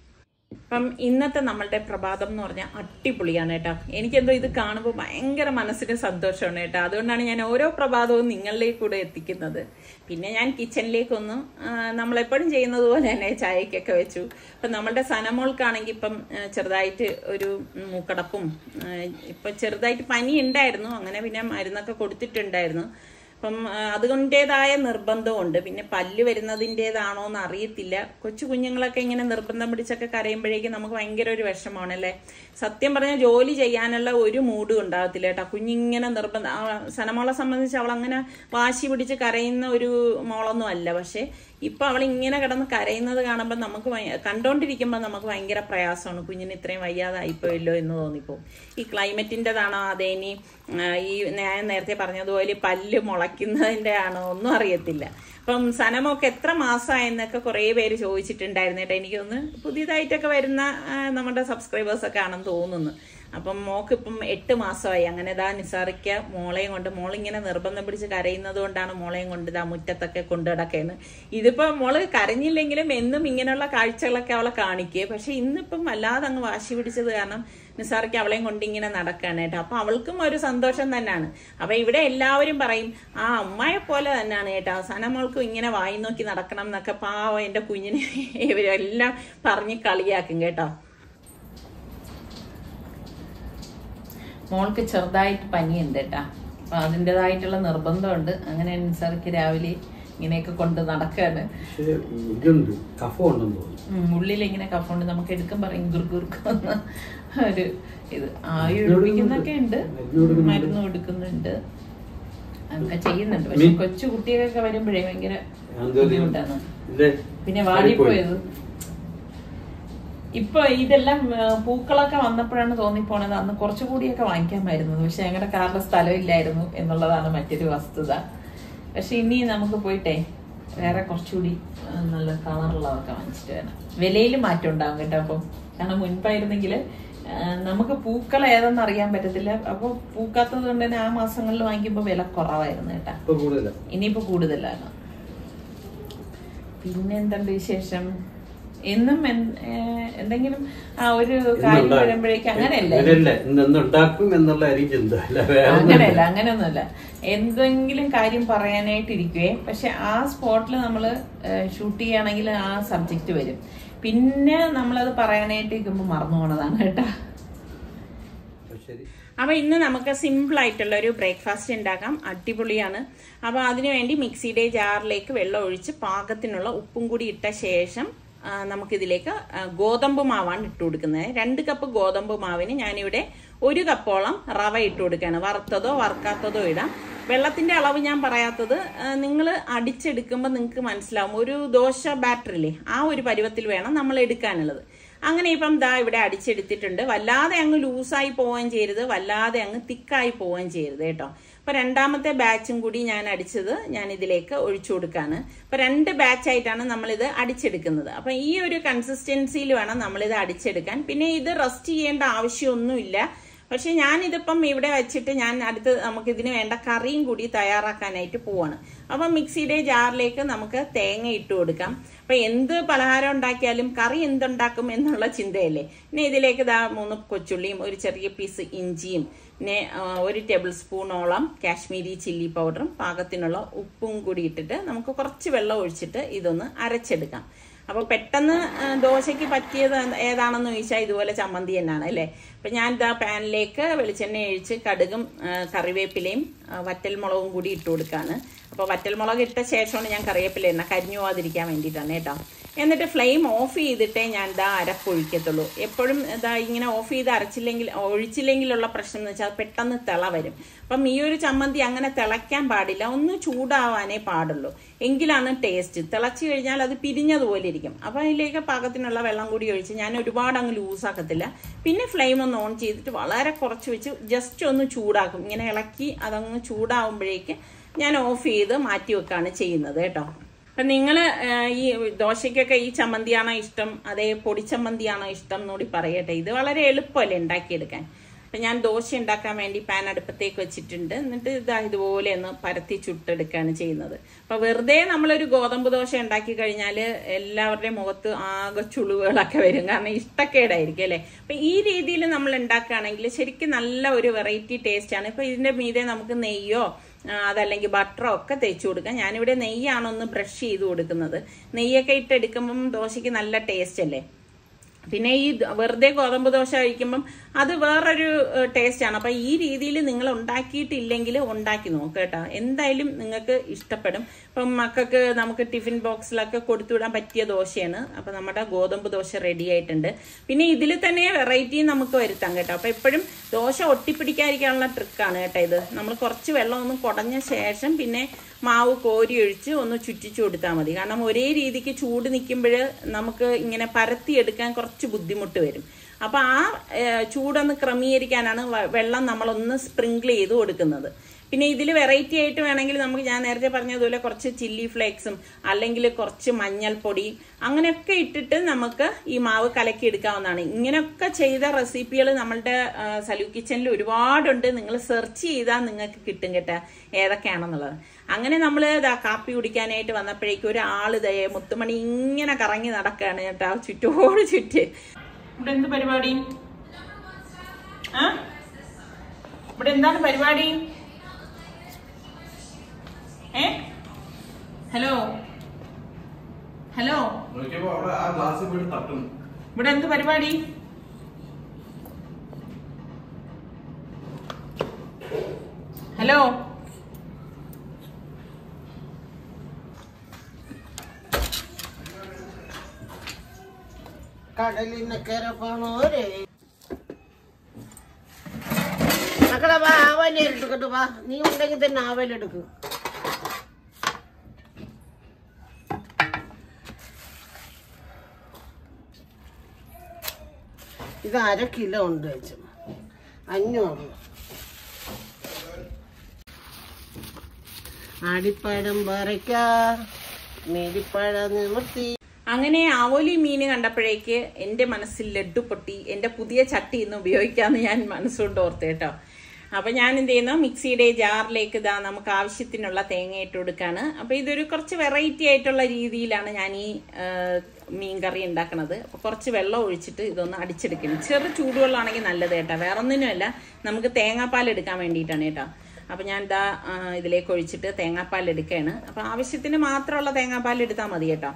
അപ്പം ഇന്നത്തെ നമ്മളുടെ പ്രഭാതം എന്ന് പറഞ്ഞാൽ അടിപൊളിയാണ് കേട്ടോ എനിക്കെന്തോ ഇത് കാണുമ്പോൾ ഭയങ്കര മനസ്സിന് സന്തോഷമാണ് കേട്ടോ അതുകൊണ്ടാണ് ഞാൻ ഓരോ പ്രഭാതവും നിങ്ങളിലേക്ക് കൂടെ എത്തിക്കുന്നത് പിന്നെ ഞാൻ കിച്ചണിലേക്കൊന്ന് ആ, നമ്മളെപ്പോഴും ചെയ്യുന്നത് പോലെ തന്നെ ചായക്കൊക്കെ വെച്ചു അപ്പം നമ്മളുടെ സനമോൾക്കാണെങ്കിൽ ഇപ്പം ആ, ചെറുതായിട്ട് ഒരു മൂക്കടപ്പും ആ, ഇപ്പം ചെറുതായിട്ട് പനി ഉണ്ടായിരുന്നു അങ്ങനെ പിന്നെ മരുന്നൊക്കെ കൊടുത്തിട്ടുണ്ടായിരുന്നു അപ്പം ആ, അതുകൊണ്ടേതായ നിർബന്ധമുണ്ട് പിന്നെ പല്ല് വരുന്നതിൻ്റെതാണോ എന്ന് അറിയത്തില്ല കൊച്ചു കുഞ്ഞുങ്ങളൊക്കെ ഇങ്ങനെ നിർബന്ധം പിടിച്ചൊക്കെ കരയുമ്പോഴേക്കും നമുക്ക് ഭയങ്കര ഒരു വിഷമമാണ് അല്ലേ സത്യം പറഞ്ഞാൽ ജോലി ചെയ്യാനുള്ള ഒരു മൂഡും ഉണ്ടാകത്തില്ല കേട്ടോ കുഞ്ഞിങ്ങനെ നിർബന്ധം ആ, സനമോളെ സംബന്ധിച്ച് അവൾ അങ്ങനെ വാശി പിടിച്ച് കരയുന്ന ഒരു മോളൊന്നും അല്ല പക്ഷേ ഇപ്പൊ അവൾ ഇങ്ങനെ കിടന്ന് കരയുന്നത് കാണുമ്പോൾ നമുക്ക് ഭയ- കണ്ടോണ്ടിരിക്കുമ്പോൾ നമുക്ക് ഭയങ്കര പ്രയാസമാണ് കുഞ്ഞിന് ഇത്രയും വയ്യാതായിപ്പോയല്ലോ എന്ന് തോന്നിപ്പോവും ഈ ക്ലൈമറ്റിൻ്റെതാണോ അതേ ഇനി ആ, ഈ ഞാൻ നേരത്തെ പറഞ്ഞതുപോലെ പല്ല് മുളയ്ക്കുന്നതിൻ്റെ ആണോ ഒന്നും അറിയത്തില്ല അപ്പം സനമൊക്കെ എത്ര മാസമായെന്നൊക്കെ കുറേ പേര് ചോദിച്ചിട്ടുണ്ടായിരുന്നു കേട്ടോ എനിക്കൊന്ന് പുതിയതായിട്ടൊക്കെ വരുന്ന ആ, നമ്മുടെ സബ്സ്ക്രൈബേഴ്സൊക്കെ ആണെന്ന് തോന്നുന്നു അപ്പം മോക്ക് ഇപ്പം എട്ട് മാസമായി അങ്ങനെ ഇതാ നിസാറിക്ക മോളെയും കൊണ്ട് മോളിങ്ങനെ നിർബന്ധം പിടിച്ച് കരയുന്നത് കൊണ്ടാണ് മോളെയും കൊണ്ട് ഇതാ മുറ്റത്തൊക്കെ കൊണ്ടു നടക്കുകയാണ് ഇതിപ്പോ മോള് കരഞ്ഞില്ലെങ്കിലും എന്നും ഇങ്ങനെയുള്ള കാഴ്ചകളൊക്കെ അവളെ കാണിക്കുക പക്ഷെ ഇന്നിപ്പം വല്ലാതെ അങ്ങ് വാശി പിടിച്ചത് കാരണം നിസാറിക്ക് അവളെയും കൊണ്ട് ഇങ്ങനെ നടക്കാണ് കേട്ടോ അപ്പൊ അവൾക്കും ഒരു സന്തോഷം തന്നെയാണ് അപ്പൊ ഇവിടെ എല്ലാവരും പറയും ആ അമ്മയെ പോലെ തന്നെയാണ് കേട്ടോ അവസാനം മോൾക്കും ഇങ്ങനെ വായി നോക്കി നടക്കണം എന്നൊക്കെ പാവം എന്റെ കുഞ്ഞിനെ ഇവരെല്ലാം പറഞ്ഞ് കളിയാക്കും കേട്ടോ മോൾക്ക് ചെറുതായിട്ട് പനിയുണ്ട് കേട്ടാ അപ്പൊ അതിൻ്റെതായിട്ടുള്ള നിർബന്ധമുണ്ട് അങ്ങനെ നിസാറിക്ക് രാവിലെ ഇങ്ങനെയൊക്കെ കൊണ്ട് നടക്കാണ് പക്ഷേ ഇതുണ്ട് കഫം ഉണ്ടെന്ന് തോന്നുന്നു ഉം, ഉള്ളിൽ ഇങ്ങനെ കഫുണ്ട് നമുക്ക് എടുക്കും പറയും ഗുർഗുർക്കുന്ന ഒരു ഇത് ആവി ഒഴിപ്പിക്കുന്നൊക്കെ ഉണ്ട് മരുന്ന് കൊടുക്കുന്നുണ്ട് അതൊക്കെ ചെയ്യുന്നുണ്ട് പക്ഷെ കൊച്ചു കുട്ടികളൊക്കെ വരുമ്പോഴേ ഭയങ്കര എന്തോ ബുദ്ധിമുട്ടാണ് ഇല്ലേ പിന്നെ വാടിപ്പോയത് ഇപ്പൊ ഇതെല്ലാം ആ, പൂക്കളൊക്കെ വന്നപ്പോഴാണ് തോന്നിപ്പോണത് അന്ന് കുറച്ചുകൂടിയൊക്കെ വാങ്ങിക്കാമായിരുന്നത് പക്ഷെ ഞങ്ങളുടെ കാറിൽ സ്ഥലമില്ലായിരുന്നു എന്നുള്ളതാണ് മറ്റൊരു വസ്തുത പക്ഷെ ഇനി നമുക്ക് പോയിട്ടേ വേറെ കുറച്ചുകൂടി ആ, നല്ല കളറുള്ളതൊക്കെ വാങ്ങിച്ചിട്ട് വേണം വിലയിൽ മാറ്റം ഉണ്ടാവും കേട്ടോ അപ്പം കാരണം മുൻപായിരുന്നെങ്കിൽ നമുക്ക് പൂക്കൾ ഏതെന്ന് അറിയാൻ പറ്റത്തില്ല അപ്പോൾ പൂക്കാത്തത് കൊണ്ട് തന്നെ ആ മാസങ്ങളിൽ വാങ്ങിക്കുമ്പോൾ വില കുറവായിരുന്നു കേട്ടോ ഇപ്പൊ കൂടുതല ഇനിയിപ്പോ കൂടുതലാണ് പിന്നെ എന്തുണ്ട് വിശേഷം എന്നും എൻ- ഏഹ് എന്തെങ്കിലും ആ ഒരു കാര്യം വരുമ്പോഴേക്കും അങ്ങനെയല്ല അങ്ങനെയല്ല ഇന്ന് എന്തുണ്ടാക്കും എന്നുള്ളതായിരിക്കും ചിന്ത അല്ല വേറെ അങ്ങനെയല്ല അങ്ങനെയൊന്നുമല്ല എന്തെങ്കിലും കാര്യം പറയാനായിട്ടിരിക്കുവേ പക്ഷെ ആ സ്പോട്ടിൽ നമ്മൾ ഷൂട്ട് ചെയ്യുകയാണെങ്കിൽ ആ സബ്ജക്റ്റ് വരും പിന്നെ നമ്മളത് പറയാനായിട്ട് ഇരിക്കുമ്പോൾ മറന്നു പോണതാണ് കേട്ടാ ശരി അപ്പോൾ ഇന്ന് നമുക്ക് സിമ്പിൾ ആയിട്ടുള്ള ഒരു ബ്രേക്ക്ഫാസ്റ്റ് ഉണ്ടാക്കാം അടിപൊളിയാണ് അപ്പോൾ അതിനുവേണ്ടി മിക്സിയുടെ ജാറിലേക്ക് വെള്ളം ഒഴിച്ച് പാകത്തിനുള്ള ഉപ്പും കൂടി ഇട്ട ശേഷം ആ, നമുക്കിതിലേക്ക് ആ, ഗോതമ്പ് മാവാണ് ഇട്ട് കൊടുക്കുന്നത് രണ്ട് കപ്പ് ഗോതമ്പ് മാവിന് ഞാനിവിടെ ഒരു കപ്പോളം റവ ഇട്ട് കൊടുക്കുകയാണ് വറുത്തതോ വറുക്കാത്തതോ ഇടാം വെള്ളത്തിന്റെ അളവ് ഞാൻ പറയാത്തത് നിങ്ങൾ അടിച്ചെടുക്കുമ്പോൾ നിങ്ങൾക്ക് മനസ്സിലാവും ഒരു ദോശ ബാറ്ററില്ലേ ആ ഒരു പരുവത്തിൽ വേണം നമ്മൾ എടുക്കാനുള്ളത് അങ്ങനെ ഇപ്പം ദാ ഇവിടെ അടിച്ചെടുത്തിട്ടുണ്ട് വല്ലാതെ അങ്ങ് ലൂസായി പോവുകയും ചെയ്യരുത് വല്ലാതെ അങ്ങ് തിക്കായി പോവുകയും ചെയ്യരുത് കേട്ടോ അപ്പൊ രണ്ടാമത്തെ ബാച്ചും കൂടി ഞാൻ അടിച്ചത് ഞാൻ ഇതിലേക്ക് ഒഴിച്ചു കൊടുക്കാണ് അപ്പൊ രണ്ട് ബാച്ചായിട്ടാണ് നമ്മളിത് അടിച്ചെടുക്കുന്നത് അപ്പൊ ഈ ഒരു കൺസിസ്റ്റൻസിയിൽ വേണം നമ്മളിത് അടിച്ചെടുക്കാൻ പിന്നെ ഇത് റെസ്റ്റ് ചെയ്യേണ്ട ആവശ്യമൊന്നുമില്ല പക്ഷെ ഞാൻ ഇതിപ്പം ഇവിടെ വെച്ചിട്ട് ഞാൻ അടുത്ത് നമുക്ക് ഇതിന് വേണ്ട കറിയും കൂടി തയ്യാറാക്കാനായിട്ട് പോവാണ് അപ്പം മിക്സിയുടെ ജാറിലേക്ക് നമുക്ക് തേങ്ങ ഇട്ട് കൊടുക്കാം അപ്പൊ എന്ത് പലഹാരം ഉണ്ടാക്കിയാലും കറി എന്തുണ്ടാക്കും എന്നുള്ള ചിന്തയല്ലേ പിന്നെ ഇതിലേക്ക് ദാ മൂന്ന് കൊച്ചുള്ളിയും ഒരു ചെറിയ പീസ് ഇഞ്ചിയും പിന്നെ ആ, ഒരു ടേബിൾ സ്പൂണോളം കാശ്മീരി ചില്ലി പൗഡറും പാകത്തിനുള്ള ഉപ്പും കൂടി ഇട്ടിട്ട് നമുക്ക് കുറച്ച് വെള്ളം ഒഴിച്ചിട്ട് ഇതൊന്ന് അരച്ചെടുക്കാം അപ്പൊ പെട്ടെന്ന് ആ, ദോശയ്ക്ക് പറ്റിയത് എന്ത്- ഏതാണെന്ന് ചോദിച്ചാൽ ഇതുപോലെ ചമ്മന്തി തന്നെയാണ് അല്ലേ അപ്പൊ ഞാൻ ഇതാ പാനിലേക്ക് വെളിച്ചെണ്ണ ഒഴിച്ച് കടുകും ആ, കറിവേപ്പിലയും ആ, വറ്റൽമുളകും കൂടി ഇട്ട് കൊടുക്കാണ് അപ്പൊ വറ്റൽമുളക് ഇട്ട ശേഷമാണ് ഞാൻ കറിവേപ്പില എണ്ണ കരിഞ്ഞു പോവാതിരിക്കാൻ വേണ്ടിയിട്ടാണ് കേട്ടോ എന്നിട്ട് ഫ്ലെയിം ഓഫ് ചെയ്തിട്ടേ ഞാൻ ഇതാ അരപ്പൊഴിക്കത്തുള്ളൂ എപ്പോഴും ഇതാ ഇങ്ങനെ ഓഫ് ചെയ്ത് അരച്ചില്ലെങ്കിൽ ഒഴിച്ചില്ലെങ്കിലുള്ള പ്രശ്നം എന്ന് വെച്ചാൽ പെട്ടെന്ന് തിള വരും അപ്പം ഈ ഒരു ചമ്മന്തി അങ്ങനെ തിളയ്ക്കാൻ പാടില്ല ഒന്ന് ചൂടാവാനേ പാടുള്ളൂ എങ്കിലാണ് ടേസ്റ്റ് തിളച്ചു കഴിഞ്ഞാൽ അത് പിരിഞ്ഞതുപോലെ ഇരിക്കും അപ്പം അതിലേക്ക് പാകത്തിനുള്ള വെള്ളം കൂടി ഒഴിച്ച് ഞാൻ ഒരുപാട് അങ്ങ് ലൂസാക്കത്തില്ല പിന്നെ ഫ്ലെയിം ഒന്ന് ഓൺ ചെയ്തിട്ട് വളരെ കുറച്ച് വെച്ച് ജസ്റ്റ് ഒന്ന് ചൂടാക്കും ഇങ്ങനെ ഇളക്കി അതങ്ങ് ചൂടാവുമ്പോഴേക്ക് ഞാൻ ഓഫ് ചെയ്ത് മാറ്റി വെക്കാണ് ചെയ്യുന്നത് കേട്ടോ അപ്പൊ നിങ്ങൾ ഈ ദോശയ്ക്കൊക്കെ ഈ ചമ്മന്തിയാണോ ഇഷ്ടം അതേ പൊടിച്ചമ്മന്തിയാണോ ഇഷ്ടം എന്നൂടി പറയട്ടെ ഇത് വളരെ എളുപ്പമല്ലേ ഉണ്ടാക്കിയെടുക്കാൻ അപ്പൊ ഞാൻ ദോശ ഉണ്ടാക്കാൻ വേണ്ടി പാൻ അടുപ്പത്തേക്ക് വെച്ചിട്ടുണ്ട് എന്നിട്ട് ഇതാ ഇതുപോലെ ഒന്ന് പരത്തി ചുട്ടെടുക്കുകയാണ് ചെയ്യുന്നത് അപ്പൊ വെറുതെ നമ്മളൊരു ഗോതമ്പ് ദോശ ഉണ്ടാക്കി കഴിഞ്ഞാൽ എല്ലാവരുടെയും മുഖത്ത് ആകെ ചുളിവുകളൊക്കെ വരും കാരണം ഇഷ്ടക്കേടായിരിക്കും അല്ലെ അപ്പൊ ഈ രീതിയിൽ നമ്മൾ ഉണ്ടാക്കുകയാണെങ്കിൽ ശരിക്കും നല്ല ഒരു വെറൈറ്റി ടേസ്റ്റ് ആണ് ഇപ്പൊ ഇതിന്റെ മീതെ നമുക്ക് നെയ്യോ ആ, അതല്ലെങ്കിൽ ബട്ടറോ ഒക്കെ തേച്ച് കൊടുക്കാം ഞാനിവിടെ നെയ്യാണ് ഒന്ന് ബ്രഷ് ചെയ്ത് കൊടുക്കുന്നത് നെയ്യൊക്കെ ഇട്ടെടുക്കുമ്പം ദോശയ്ക്ക് നല്ല ടേസ്റ്റ് അല്ലേ പിന്നെ ഈ ദ- വെറുതെ ഗോതമ്പ് ദോശ കഴിക്കുമ്പം അത് വേറൊരു ടേസ്റ്റ് ആണ് അപ്പൊ ഈ രീതിയിൽ നിങ്ങൾ ഉണ്ടാക്കിയിട്ടില്ലെങ്കിൽ ഉണ്ടാക്കി നോക്കുക കേട്ടോ എന്തായാലും നിങ്ങൾക്ക് ഇഷ്ടപ്പെടും ഇപ്പം മക്കൾക്ക് നമുക്ക് ടിഫിൻ ബോക്സിലൊക്കെ കൊടുത്തുവിടാൻ പറ്റിയ ദോശയാണ് അപ്പൊ നമ്മുടെ ഗോതമ്പ് ദോശ റെഡി ആയിട്ടുണ്ട് പിന്നെ ഇതിൽ തന്നെ വെറൈറ്റി നമുക്ക് വരുത്താം കേട്ടോ അപ്പൊ എപ്പോഴും ദോശ ഒട്ടിപ്പിടിക്കാതിരിക്കാനുള്ള ട്രിക്കാണ് കേട്ടോ ഇത് നമ്മൾ കുറച്ച് വെള്ളം ഒന്ന് കുടഞ്ഞ ശേഷം പിന്നെ മാവ് കോരി ഒഴിച്ച് ഒന്ന് ചുറ്റിച്ചു കൊടുത്താൽ മതി കാരണം ഒരേ രീതിക്ക് ചൂട് നിൽക്കുമ്പോൾ നമുക്ക് ഇങ്ങനെ പരത്തിയെടുക്കാൻ കുറച്ച് ബുദ്ധിമുട്ട് വരും അപ്പൊ ആ ഏഹ്, ചൂടൊന്ന് ക്രമീകരിക്കാനാണ് വ- വെള്ളം നമ്മളൊന്ന് സ്പ്രിങ്കിൾ ചെയ്ത് കൊടുക്കുന്നത് പിന്നെ ഇതിൽ വെറൈറ്റി ആയിട്ട് വേണമെങ്കിൽ നമുക്ക് ഞാൻ നേരത്തെ പറഞ്ഞതുപോലെ കുറച്ച് ചില്ലി ഫ്ലേക്സും അല്ലെങ്കിൽ കുറച്ച് മഞ്ഞൾപ്പൊടി അങ്ങനെയൊക്കെ ഇട്ടിട്ട് നമുക്ക് ഈ മാവ് കലക്കി എടുക്കാവുന്നതാണ് ഇങ്ങനെയൊക്കെ ചെയ്ത റെസിപ്പികൾ നമ്മളുടെ ആ, സലു കിച്ചണിൽ ഒരുപാടുണ്ട് നിങ്ങൾ സെർച്ച് ചെയ്താൽ നിങ്ങൾക്ക് കിട്ടും കേട്ടോ ഏതൊക്കെയാണെന്നുള്ളത് അങ്ങനെ നമ്മൾ ഇതാ കാപ്പി കുടിക്കാനായിട്ട് വന്നപ്പോഴേക്കും ഒരാള് ദേ മുത്തുമണി ഇങ്ങനെ കറങ്ങി നടക്കുകയാണ് കേട്ടോ ചുറ്റോട് ചുറ്റ് ഇവിടെ എന്ത് പരിപാടി ആ ഇവിടെ എന്താണ് പരിപാടി ഏ ഹലോ ഹലോ നോക്കിയപ്പോ അവിടെ ആ ഗ്ലാസ് വീട് തട്ടുന്നു ഇവിടെ എന്ത് പരിപാടി ഹലോ കടലിനക്കര പോണോരേ മക്കളെ വാ ആവല എടുക്കട്ടെ വാ നീ ഉണ്ടെങ്കിൽ തന്നെ ആവല എടുക്കും ഇത് അര കിലോ ഉണ്ട് വെച്ചു അഞ്ഞൂറ് ആടിപ്പഴം പറിക്ക മേടിപ്പഴം നിവർത്തി അങ്ങനെ ആവോലി മീൻ കണ്ടപ്പോഴേക്ക് എന്റെ മനസ്സിൽ ലഡ്ഡു പൊട്ടി എന്റെ പുതിയ ചട്ടി ഇന്ന് ഉപയോഗിക്കാന്ന് ഞാൻ മനസ്സുകൊണ്ട് ഓർത്ത് കേട്ടോ അപ്പൊ ഞാൻ എന്ത് ചെയ്യുന്നു മിക്സിയുടെ ജാറിലേക്ക് ഇതാ നമുക്ക് ആവശ്യത്തിനുള്ള തേങ്ങ ഇട്ട് കൊടുക്കാണ് അപ്പൊ ഇതൊരു കുറച്ച് വെറൈറ്റി ആയിട്ടുള്ള രീതിയിലാണ് ഞാൻ ഈ ആ, മീൻ കറി ഉണ്ടാക്കണത് അപ്പൊ കുറച്ച് വെള്ളം ഒഴിച്ചിട്ട് ഇതൊന്ന് അടിച്ചെടുക്കണം ചെറു ചൂടുവെള്ളമാണെങ്കിൽ നല്ലത് കേട്ടോ വേറെ ഒന്നിനുമല്ല നമുക്ക് തേങ്ങാപ്പാൽ എടുക്കാൻ വേണ്ടിയിട്ടാണ് കേട്ടോ അപ്പൊ ഞാൻ ഇതാ ആ, ഇതിലേക്ക് ഒഴിച്ചിട്ട് തേങ്ങാപ്പാൽ എടുക്കുകയാണ് അപ്പൊ ആവശ്യത്തിന് മാത്രമുള്ള തേങ്ങാപ്പാൽ എടുത്താൽ മതി കേട്ടോ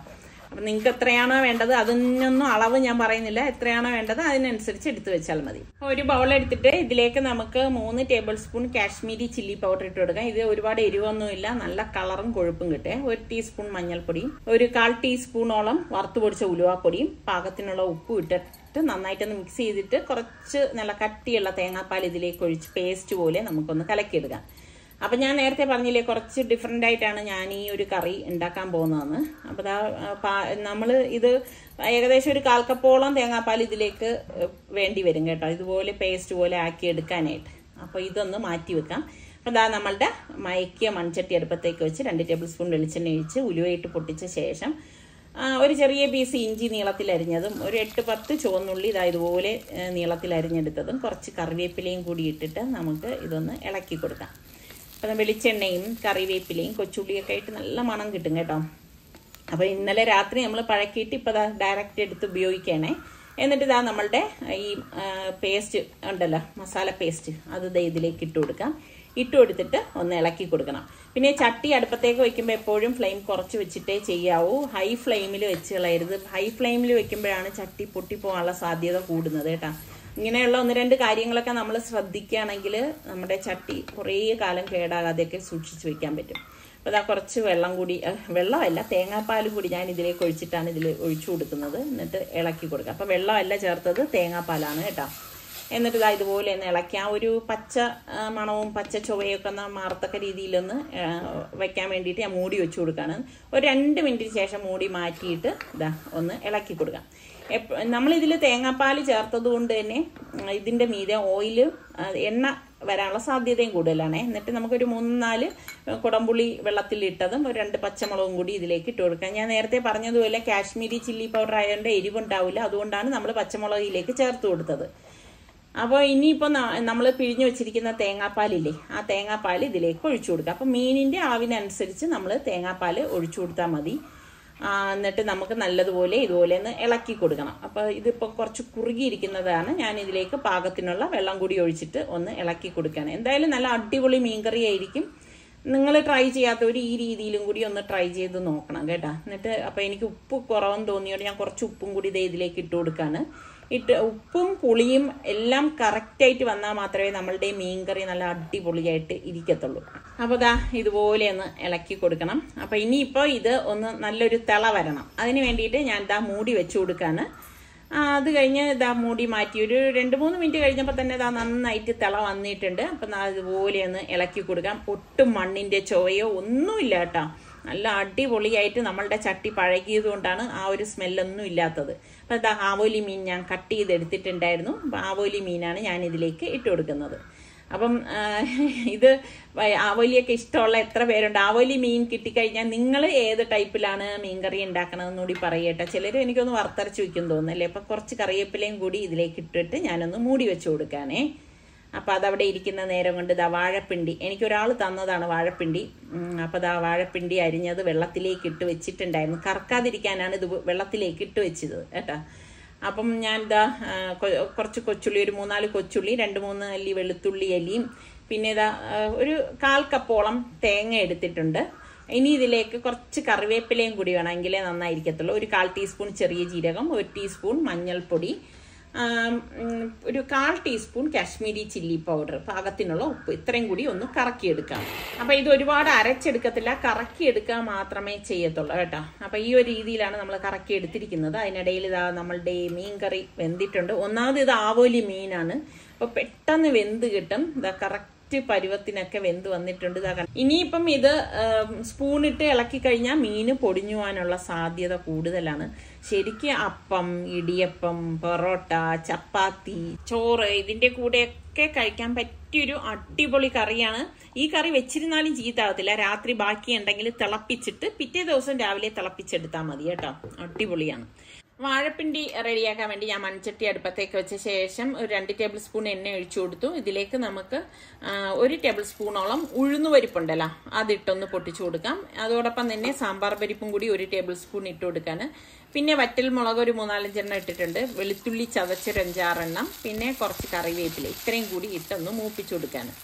അപ്പം നിങ്ങൾക്ക് എത്രയാണോ വേണ്ടത് അതിനൊന്നും അളവ് ഞാൻ പറയുന്നില്ല എത്രയാണോ വേണ്ടത് അതിനനുസരിച്ച് എടുത്ത് വെച്ചാൽ മതി ഒരു ബൗൾ എടുത്തിട്ട് ഇതിലേക്ക് നമുക്ക് മൂന്ന് tablespoon Kashmiri chilli powder ഇട്ട് കൊടുക്കാം ഇത് ഒരുപാട് എരിവൊന്നുമില്ല നല്ല കളറും കൊഴുപ്പും കിട്ടേ ഒരു ടീസ്പൂൺ മഞ്ഞൾപ്പൊടിയും ഒരു കാൽ ടീസ്പൂണോളം വറുത്ത് പൊടിച്ച ഉലുവാപ്പൊടിയും പാകത്തിനുള്ള ഉപ്പും ഇട്ടിട്ട് നന്നായിട്ടൊന്ന് മിക്സ് ചെയ്തിട്ട് കുറച്ച് നല്ല കട്ടിയുള്ള തേങ്ങാപ്പാൽ ഇതിലേക്ക് ഒഴിച്ച് പേസ്റ്റ് പോലെ നമുക്കൊന്ന് കലക്കിയെടുക്കാം അപ്പം ഞാൻ നേരത്തെ പറഞ്ഞില്ലേ കുറച്ച് ഡിഫറെൻ്റ് ആയിട്ടാണ് ഞാൻ ഈ ഒരു കറി ഉണ്ടാക്കാൻ പോകുന്നതെന്ന് അപ്പോൾ ദാ നമ്മൾ ഇത് ഏകദേശം ഒരു കാൽക്കപ്പോളം തേങ്ങാപ്പാൽ ഇതിലേക്ക് വേണ്ടി വരും കേട്ടോ ഇതുപോലെ പേസ്റ്റ് പോലെ ആക്കി എടുക്കാനായിട്ട് അപ്പോൾ ഇതൊന്ന് മാറ്റി വെക്കാം അപ്പോൾ ദാ നമ്മളുടെ മയക്കിയ മൺചട്ടി അടുപ്പത്തേക്ക് വെച്ച് രണ്ട് ടേബിൾ സ്പൂൺ വെളിച്ചെണ്ണ ഒഴിച്ച് ഉലുവയിട്ട് പൊട്ടിച്ച ശേഷം ആ, ഒരു ചെറിയ പീസ് ഇഞ്ചി നീളത്തിൽ അരിഞ്ഞതും ഒരു എട്ട് പത്ത് ചുവന്നുള്ളി ഇതാ ഇതുപോലെ ഏ, നീളത്തിൽ അരിഞ്ഞെടുത്തതും കുറച്ച് കറിവേപ്പിലയും കൂടി ഇട്ടിട്ട് നമുക്ക് ഇതൊന്ന് ഇളക്കി കൊടുക്കാം അപ്പം വെളിച്ചെണ്ണയും കറിവേപ്പിലയും കൊച്ചുള്ളിയൊക്കെ ആയിട്ട് നല്ല മണം കിട്ടും കേട്ടോ അപ്പോൾ ഇന്നലെ രാത്രി നമ്മൾ പഴക്കിയിട്ട് ഇപ്പോൾ ദാ ഡയറക്റ്റ് എടുത്ത് ഉപയോഗിക്കണേ എന്നിട്ട് ഇതാ നമ്മളുടെ ഈ പേസ്റ്റ് ഉണ്ടല്ലോ മസാല പേസ്റ്റ് അത് ദേ ഇതിലേക്ക് ഇട്ട് കൊടുക്കാം ഇട്ട് കൊടുത്തിട്ട് ഒന്ന് ഇളക്കി കൊടുക്കണം പിന്നെ ചട്ടി അടുപ്പത്തേക്ക് വെക്കുമ്പോൾ എപ്പോഴും ഫ്ലെയിം കുറച്ച് വെച്ചിട്ടേ ചെയ്യാവൂ ഹൈ ഫ്ലെയിമിൽ വെച്ച് കളയരുത് ഹൈ ഫ്ലെയിമിൽ വെക്കുമ്പോഴാണ് ചട്ടി പൊട്ടിപ്പോകാനുള്ള സാധ്യത കൂടുന്നത് കേട്ടോ ഇങ്ങനെയുള്ള ഒന്ന് രണ്ട് കാര്യങ്ങളൊക്കെ നമ്മൾ ശ്രദ്ധിക്കുകയാണെങ്കിൽ നമ്മുടെ ചട്ടി കുറേ കാലം കേടാകാതെയൊക്കെ സൂക്ഷിച്ച് വെക്കാൻ പറ്റും അപ്പോൾ അതാ കുറച്ച് വെള്ളം കൂടി അഹ് വെള്ളമല്ല തേങ്ങാപ്പാലും കൂടി ഞാൻ ഇതിലേക്ക് ഒഴിച്ചിട്ടാണ് ഇതിൽ ഒഴിച്ചു കൊടുക്കുന്നത് എന്നിട്ട് ഇളക്കി കൊടുക്കുക അപ്പോൾ വെള്ളമല്ല ചേർത്തത് തേങ്ങാപ്പാലാണ് കേട്ടോ എന്നിട്ട് ഇതാ ഇതുപോലെ ഒന്ന് ഇളക്കി ആ ഒരു പച്ച ആ, മണവും പച്ച ചുവയൊക്കെ ഒന്ന് മാറത്തക്ക രീതിയിലൊന്ന് ആ, വെക്കാൻ വേണ്ടിയിട്ട് ഞാൻ മൂടി വെച്ച് കൊടുക്കുകയാണ് ഒരു രണ്ട് മിനിറ്റിന് ശേഷം മൂടി മാറ്റിയിട്ട് ഇതാ ഒന്ന് ഇളക്കി കൊടുക്കാം എപ്പ- നമ്മളിതിൽ തേങ്ങാപ്പാൽ ചേർത്തത് കൊണ്ട് തന്നെ ഉം, ഇതിൻ്റെ മീതെ ഓയില് എണ്ണ വരാനുള്ള സാധ്യതയും കൂടുതലാണ് എന്നിട്ട് നമുക്കൊരു മൂന്ന് നാല് കുടംപുളി വെള്ളത്തിലിട്ടതും ഒരു രണ്ട് പച്ചമുളകും കൂടി ഇതിലേക്ക് ഇട്ട് കൊടുക്കാം ഞാൻ നേരത്തെ പറഞ്ഞതുപോലെ കാശ്മീരി ചില്ലി പൗഡർ ആയതുകൊണ്ട് എരിവുണ്ടാവില്ല അതുകൊണ്ടാണ് നമ്മൾ പച്ചമുളക് ഇതിലേക്ക് ചേർത്ത് കൊടുത്തത് അപ്പോൾ ഇനിയിപ്പോൾ നമ്മൾ പിഴിഞ്ഞു വെച്ചിരിക്കുന്ന തേങ്ങാപ്പാലില്ലേ ആ തേങ്ങാപ്പാൽ ഇതിലേക്ക് ഒഴിച്ചു കൊടുക്കുക അപ്പോൾ മീനിൻ്റെ അളവിനനുസരിച്ച് നമ്മൾ തേങ്ങാപ്പാൽ ഒഴിച്ചു കൊടുത്താൽ മതി ആ, എന്നിട്ട് നമുക്ക് നല്ലതുപോലെ ഇതുപോലെ ഒന്ന് ഇളക്കി കൊടുക്കണം അപ്പോൾ ഇതിപ്പോൾ കുറച്ച് കുറുകിയിരിക്കുന്നതാണ് ഞാൻ ഇതിലേക്ക് പാകത്തിനുള്ള വെള്ളം കൂടി ഒഴിച്ചിട്ട് ഒന്ന് ഇളക്കി കൊടുക്കുകയാണ് എന്തായാലും നല്ല അടിപൊളി മീൻകറി ആയിരിക്കും നിങ്ങൾ ട്രൈ ചെയ്യാത്തവർ ഈ രീതിയിലും കൂടി ഒന്ന് ട്രൈ ചെയ്ത് നോക്കണം കേട്ടോ എന്നിട്ട് അപ്പോൾ എനിക്ക് ഉപ്പ് കുറവെന്ന് തോന്നിയോണ്ട് ഞാൻ കുറച്ച് ഉപ്പും കൂടി ഇതേ ഇതിലേക്ക് ഇട്ട് കൊടുക്കുകയാണ് ഇട്ട് ഉപ്പും പുളിയും എല്ലാം കറക്റ്റായിട്ട് വന്നാൽ മാത്രമേ നമ്മളുടെ മീൻകറി നല്ല അടിപൊളിയായിട്ട് ഇരിക്കത്തുള്ളൂ അപ്പോൾ ദാ ഇതുപോലെ ഒന്ന് ഇളക്കി കൊടുക്കണം അപ്പോൾ ഇനിയിപ്പോൾ ഇത് ഒന്ന് നല്ലൊരു തിള വരണം അതിന് വേണ്ടിയിട്ട് ഞാൻ ദാ മൂടി വെച്ച് കൊടുക്കുകയാണ് ആ, അത് കഴിഞ്ഞ് ഇതാ മൂടി മാറ്റി ഒരു രണ്ട് മൂന്ന് മിനിറ്റ് കഴിഞ്ഞപ്പോൾ തന്നെ ഇതാ നന്നായിട്ട് തിള വന്നിട്ടുണ്ട് അപ്പം നാ ഇതുപോലെ ഒന്ന് ഇളക്കി കൊടുക്കാം ഒട്ടും മണ്ണിൻ്റെ ചൊവയോ ഒന്നുമില്ല കേട്ടോ നല്ല അടിപൊളിയായിട്ട് നമ്മളുടെ ചട്ടി പഴകിയത് കൊണ്ടാണ് ആ ഒരു സ്മെല്ലൊന്നും ഇല്ലാത്തത് അപ്പം ഇതാ ആവോലി മീൻ ഞാൻ കട്ട് ചെയ്തെടുത്തിട്ടുണ്ടായിരുന്നു അപ്പം ആവോലി മീനാണ് ഞാൻ ഇതിലേക്ക് ഇട്ട് കൊടുക്കുന്നത് അപ്പം ആ, ഇത് വ- ആവോലിയൊക്കെ ഇഷ്ടമുള്ള എത്ര പേരുണ്ട് ആവോലി മീൻ കിട്ടിക്കഴിഞ്ഞാൽ നിങ്ങൾ ഏത് ടൈപ്പിലാണ് മീൻകറി ഉണ്ടാക്കണമെന്ന് കൂടി പറയട്ടെ ചിലർ എനിക്കൊന്ന് വറുത്തരച്ച് വയ്ക്കും തോന്നുന്നല്ലേ അപ്പം കുറച്ച് കറിവേപ്പിലയും കൂടി ഇതിലേക്ക് ഇട്ടിട്ട് ഞാനൊന്ന് മൂടി വെച്ച് കൊടുക്കാനേ അപ്പം അതവിടെ ഇരിക്കുന്ന നേരം കൊണ്ട് ദാ വാഴപ്പിണ്ടി എനിക്കൊരാൾ തന്നതാണ് വാഴപ്പിണ്ടി ഉം, അപ്പം ദാ വാഴപ്പിണ്ടി അരിഞ്ഞത് വെള്ളത്തിലേക്ക് ഇട്ട് വെച്ചിട്ടുണ്ടായിരുന്നു കറക്കാതിരിക്കാനാണ് ഇത് വെള്ളത്തിലേക്ക് ഇട്ട് വെച്ചത് കേട്ടോ അപ്പം ഞാൻ ഇതാ ആ, കൊ- കുറച്ച് കൊച്ചുള്ളി ഒരു മൂന്നാല് കൊച്ചുള്ളി രണ്ട് മൂന്ന് അല്ലി വെളുത്തുള്ളി അല്ലിയും പിന്നെ ഇതാ ആ, ഒരു കാൽ കപ്പോളം തേങ്ങ എടുത്തിട്ടുണ്ട് ഇനി ഇതിലേക്ക് കുറച്ച് കറിവേപ്പിലയും കൂടി വേണം എങ്കിലേ നന്നായിരിക്കത്തുള്ളൂ ഒരു കാൽ ടീസ്പൂൺ ചെറിയ ജീരകം ഒരു ടീസ്പൂൺ മഞ്ഞൾപ്പൊടി ആം, ഉം, ഒരു കാൽ ടീസ്പൂൺ കാശ്മീരി ചില്ലി പൗഡർ പാകത്തിനുള്ള ഉപ്പ് ഇത്രയും കൂടി ഒന്ന് കറക്കിയെടുക്കാം അപ്പൊ ഇത് ഒരുപാട് അരച്ചെടുക്കത്തില്ല കറക്കിയെടുക്കുക മാത്രമേ ചെയ്യത്തുള്ളൂ കേട്ടോ അപ്പൊ ഈ ഒരു രീതിയിലാണ് നമ്മൾ കറക്കി എടുത്തിരിക്കുന്നത് അതിനിടയിൽ ഇതാ നമ്മളുടെ മീൻ കറി വെന്തിട്ടുണ്ട് ഒന്നാമത് ഇത് ആവോലി മീനാണ് അപ്പൊ പെട്ടെന്ന് വെന്ത് കിട്ടും ഇതാ കറക്റ്റ് പരുവത്തിനൊക്കെ വെന്ത് വന്നിട്ടുണ്ട് ഇതാ കണ്ടോ. ഇനിയിപ്പം ഇത് സ്പൂണിട്ട് ഇളക്കി കഴിഞ്ഞാൽ മീന് പൊടിഞ്ഞു പോകാനുള്ള സാധ്യത കൂടുതലാണ് ശരിക്കും അപ്പം ഇടിയപ്പം പൊറോട്ട ചപ്പാത്തി ചോറ് ഇതിന്റെ കൂടെയൊക്കെ കഴിക്കാൻ പറ്റിയൊരു അടിപൊളി കറിയാണ് ഈ കറി വെച്ചിരുന്നാലും ചീത്താകത്തില്ല രാത്രി ബാക്കി ഉണ്ടെങ്കിൽ തിളപ്പിച്ചിട്ട് പിറ്റേ ദിവസം രാവിലെ തിളപ്പിച്ചെടുത്താൽ മതി കേട്ടോ അടിപൊളിയാണ് വാഴപ്പിണ്ടി റെഡിയാക്കാൻ വേണ്ടി ഞാൻ മൺചട്ടി അടുപ്പത്തേക്ക് വെച്ച ശേഷം ഒരു രണ്ട് ടേബിൾ സ്പൂൺ എണ്ണ ഒഴിച്ചു കൊടുത്തു ഇതിലേക്ക് നമുക്ക് ആ, ഒരു ടേബിൾ സ്പൂണോളം ഉഴുന്നുപരിപ്പുണ്ടല്ലോ അതിട്ടൊന്ന് പൊട്ടിച്ചു കൊടുക്കാം അതോടൊപ്പം തന്നെ സാമ്പാർ പരിപ്പും കൂടി ഒരു ടേബിൾ സ്പൂൺ ഇട്ട് കൊടുക്കാണ് പിന്നെ വറ്റൽ മുളക് ഒരു മൂന്നാലഞ്ചെണ്ണം ഇട്ടിട്ടുണ്ട് വെളുത്തുള്ളി ചതച്ചൊരു അഞ്ചാറെണ്ണം പിന്നെ കുറച്ച് കറിവേപ്പില ഇത്രയും കൂടി ഇട്ടൊന്ന് മൂപ്പിച്ചു കൊടുക്കാണ്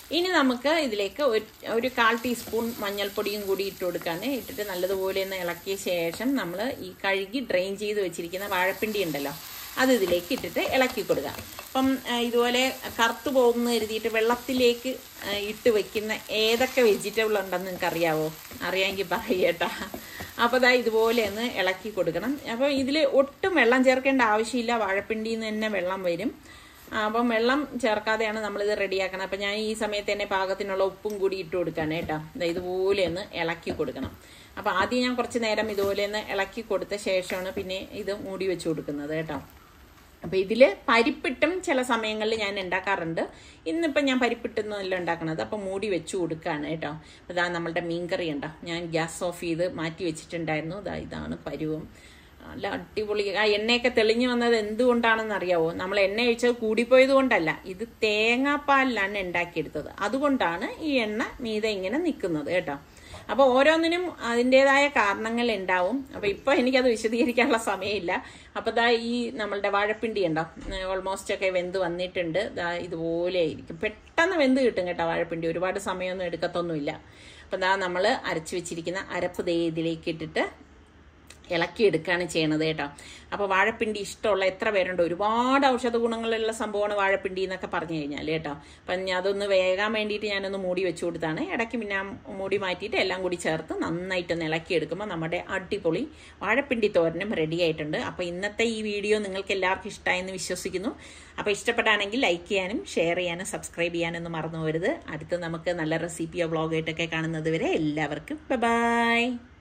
ഇനി നമുക്ക് ഇതിലേക്ക് ഒരു- ഒരു കാൽ ടീസ്പൂൺ മഞ്ഞൾപ്പൊടിയും കൂടി ഇട്ട് കൊടുക്കാണ് ഇട്ടിട്ട് നല്ലതുപോലെ ഒന്ന് ഇളക്കിയ ശേഷം നമ്മൾ ഈ കഴുകി ഡ്രെയിൻ ചെയ്ത് വെച്ചിരിക്കുന്ന വാഴപ്പിണ്ടി ഉണ്ടല്ലോ അത് ഇതിലേക്ക് ഇട്ടിട്ട് ഇളക്കി കൊടുക്കുക അപ്പം ആ, ഇതുപോലെ കറുത്തു പോകുന്ന കരുതിയിട്ട് വെള്ളത്തിലേക്ക് ആ, ഇട്ട് വെക്കുന്ന ഏതൊക്കെ വെജിറ്റബിൾ ഉണ്ടെന്ന് നിങ്ങൾക്ക് അറിയാവോ അറിയാമെങ്കിൽ പറയട്ടാ അപ്പോൾ ഇതാ ഇതുപോലെ ഒന്ന് ഇളക്കി കൊടുക്കണം അപ്പോൾ ഇതിൽ ഒട്ടും വെള്ളം ചേർക്കേണ്ട ആവശ്യമില്ല വാഴപ്പിണ്ടിയിൽ നിന്ന് തന്നെ വെള്ളം വരും ആ, അപ്പം വെള്ളം ചേർക്കാതെയാണ് നമ്മളിത് റെഡിയാക്കണം അപ്പം ഞാൻ ഈ സമയത്ത് തന്നെ പാകത്തിനുള്ള ഉപ്പും കൂടി ഇട്ട് കൊടുക്കാണ് കേട്ടോ ദാ ഇതുപോലെ ഒന്ന് ഇളക്കി കൊടുക്കണം അപ്പം ആദ്യം ഞാൻ കുറച്ച് നേരം ഇതുപോലെ ഒന്ന് ഇളക്കി കൊടുത്ത ശേഷമാണ് പിന്നെ ഇത് മൂടി വെച്ച് കൊടുക്കുന്നത് കേട്ടോ അപ്പൊ ഇതില് പരിപ്പിട്ടും ചില സമയങ്ങളിൽ ഞാൻ ഉണ്ടാക്കാറുണ്ട് ഇന്നിപ്പം ഞാൻ പരിപ്പിട്ടൊന്നുമല്ല ഉണ്ടാക്കണത് അപ്പം മൂടി വെച്ച് കൊടുക്കുകയാണ് കേട്ടോ അപ്പൊ ഇതാ നമ്മളുടെ മീൻകറി ഉണ്ടോ ഞാൻ ഗ്യാസ് ഓഫ് ചെയ്ത് മാറ്റി വെച്ചിട്ടുണ്ടായിരുന്നു ഇതാ ഇതാണ് പരുവം നല്ല അടിപൊളി ആ എണ്ണയൊക്കെ തെളിഞ്ഞു വന്നത് എന്തുകൊണ്ടാണെന്ന് അറിയാവോ നമ്മൾ എണ്ണ ഒഴിച്ചത് കൂടിപ്പോയത് കൊണ്ടല്ല ഇത് തേങ്ങാപ്പാലിലാണ് ഉണ്ടാക്കിയെടുത്തത് അതുകൊണ്ടാണ് ഈ എണ്ണ മീതെ ഇങ്ങനെ നിൽക്കുന്നത് കേട്ടോ അപ്പോൾ ഓരോന്നിനും അതിൻ്റെതായ കാരണങ്ങൾ ഉണ്ടാവും അപ്പോൾ ഇപ്പോൾ എനിക്കത് വിശദീകരിക്കാനുള്ള സമയമില്ല അപ്പോൾ ദാ ഈ നമ്മളുടെ വാഴപ്പിണ്ടി ഉണ്ടോ ഓൾമോസ്റ്റ് ഒക്കെ വെന്ത് വന്നിട്ടുണ്ട് ദാ ഇതുപോലെ ആയിരിക്കും പെട്ടെന്ന് വെന്ത് കിട്ടും കേട്ടോ വാഴപ്പിണ്ടി ഒരുപാട് സമയമൊന്നും എടുക്കത്തൊന്നുമില്ല അപ്പോൾ ദാ നമ്മൾ അരച്ച് വെച്ചിരിക്കുന്ന അരപ്പ് ദേ ഇതിലേക്ക് ഇട്ടിട്ട് ഇളക്കിയെടുക്കുകയാണ് ചെയ്യണത് കേട്ടോ അപ്പോൾ വാഴപ്പിണ്ടി ഇഷ്ടമുള്ള എത്ര പേരുണ്ട് ഒരുപാട് ഔഷധ ഗുണങ്ങളുള്ള സംഭവമാണ് വാഴപ്പിണ്ടി എന്നൊക്കെ പറഞ്ഞു കഴിഞ്ഞാൽ കേട്ടോ അപ്പം ഞാൻ അതൊന്ന് വേകാൻ വേണ്ടിയിട്ട് ഞാനൊന്ന് മൂടി വെച്ച് കൊടുത്താണ് ഇടയ്ക്ക് പിന്നെ ആ മൂടി മാറ്റിയിട്ട് എല്ലാം കൂടി ചേർത്ത് നന്നായിട്ടൊന്ന് ഇളക്കിയെടുക്കുമ്പോൾ നമ്മുടെ അടിപൊളി വാഴപ്പിണ്ടി തോരനും റെഡി ആയിട്ടുണ്ട് അപ്പോൾ ഇന്നത്തെ ഈ വീഡിയോ നിങ്ങൾക്ക് എല്ലാവർക്കും ഇഷ്ടമായെന്ന് വിശ്വസിക്കുന്നു അപ്പോൾ ഇഷ്ടപ്പെട്ടാണെങ്കിൽ ലൈക്ക് ചെയ്യാനും ഷെയർ ചെയ്യാനും സബ്സ്ക്രൈബ് ചെയ്യാനൊന്നും മറന്നു പോകരുത് അടുത്ത് നമുക്ക് നല്ല റെസിപ്പിയോ വ്ളോഗായിട്ടൊക്കെ കാണുന്നത് വരെ എല്ലാവർക്കും ബൈ